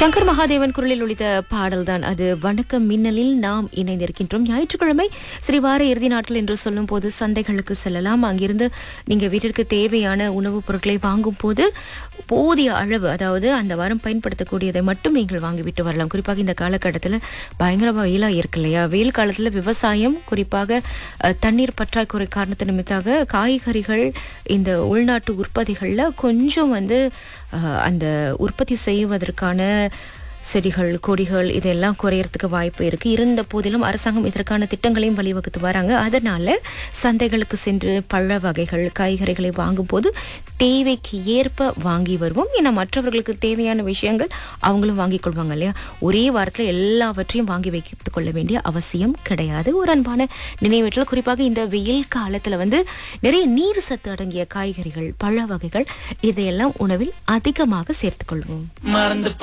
சங்கர் மகாதேவன் குரலில் ஒழித்த பாடல்தான் அது வணக்கம் மின்னலில் நாம் இணைந்திருக்கின்றோம் ஞாயிற்றுக்கிழமை ஸ்ரீ வார இறுதி நாட்கள் என்று சொல்லும் போது சந்தைகளுக்கு செல்லலாம் அங்கிருந்து நீங்க வீட்டிற்கு தேவையான உணவுப் பொருட்களை வாங்கும் போது போதிய அளவு அதாவது அந்த வாரம் பயன்படுத்தக்கூடியதை மட்டும் நீங்கள் வாங்கிவிட்டு வரலாம் குறிப்பாக இந்த காலகட்டத்தில் பயங்கர வெயிலா இருக்கு இல்லையா வெயில் காலத்துல விவசாயம் குறிப்பாக அஹ், தண்ணீர் பற்றாக்குறை காரணத்தை நிமித்தாக காய்கறிகள் இந்த உள்நாட்டு உற்பத்திகள்ல கொஞ்சம் வந்து அஹ், அந்த உற்பத்தி செய்வதற்கான செடிகள் கொடிகள் இதெல்லாம் குறையறதுக்கு வாய்ப்பு இருக்கு இருந்த போதிலும் அரசாங்கம் இதற்கான திட்டங்களையும் வழிவகுத்து வராங்க அதனால சந்தைகளுக்கு சென்று பழ வகைகள் காய்கறிகளை வாங்கும்போது தேவைக்கு ஏற்ப வாங்கி வருவோம் ஏன்னா மற்றவர்களுக்கு தேவையான விஷயங்கள் அவங்களும் வாங்கிக் கொள்வாங்க இல்லையா ஒரே வாரத்துல எல்லாவற்றையும் வாங்கி வைத்துக் கொள்ள வேண்டிய அவசியம் கிடையாது ஒரு அன்பான நினைவேற்றல் குறிப்பாக இந்த வெயில் காலத்துல வந்து நிறைய நீர் சத்து அடங்கிய காய்கறிகள் பழ வகைகள் இதையெல்லாம் உணவில் அதிகமாக சேர்த்துக் கொள்வோம் மறந்து